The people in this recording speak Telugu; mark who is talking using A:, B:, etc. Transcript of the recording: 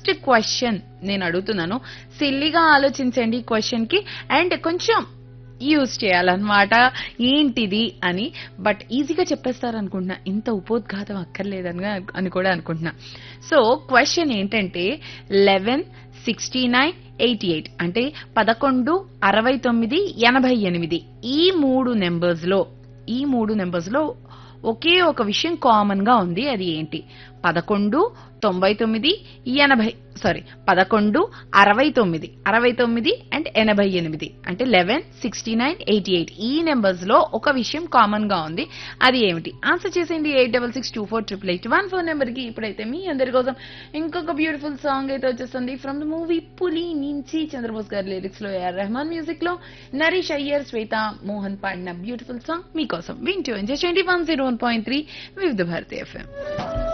A: ఫస్ట్ క్వశ్చన్ నేను అడుగుతున్నాను సిల్లిగా ఆలోచించండి ఈ క్వశ్చన్ కి అండ్ కొంచెం యూజ్ చేయాలన్నమాట ఏంటిది అని బట్ ఈజీగా చెప్పేస్తారు అనుకుంటున్నా ఇంత ఉపోద్ఘాతం అక్కర్లేదని అని కూడా అనుకుంటున్నా సో క్వశ్చన్ ఏంటంటే eleven sixty nine eighty eight అంటే పదకొండు అరవై తొమ్మిది ఎనభై ఎనిమిది ఈ మూడు నెంబర్స్ లో ఈ మూడు నెంబర్స్ లో ఒకే ఒక విషయం కామన్ గా ఉంది అది ఏంటి పదకొండు తొంభై తొమ్మిది ఎనభై సారీ పదకొండు అరవై తొమ్మిది అరవై తొమ్మిది అండ్ ఎనభై ఎనిమిది అంటే eleven sixty nine eighty eight ఈ నెంబర్స్ లో ఒక విషయం కామన్ గా ఉంది అది ఏమిటి ఆన్సర్ చేసేయండి eight double six two four triple eight one four number కి ఇప్పుడైతే మీ అందరి కోసం ఇంకొక బ్యూటిఫుల్ సాంగ్ అయితే వచ్చేస్తుంది ఫ్రమ్ ద మూవీ పులి నుంచి చంద్రబోస్ గారి లిరిక్స్ లో ఏఆర్ రెహమాన్ మ్యూజిక్ లో నరేష్ అయ్యర్ శ్వేత మోహన్ పాడిన బ్యూటిఫుల్ సాంగ్ మీకోసం వింటూ ఎంజాయ్ చేయండి one zero one point three Vividh Bharati FM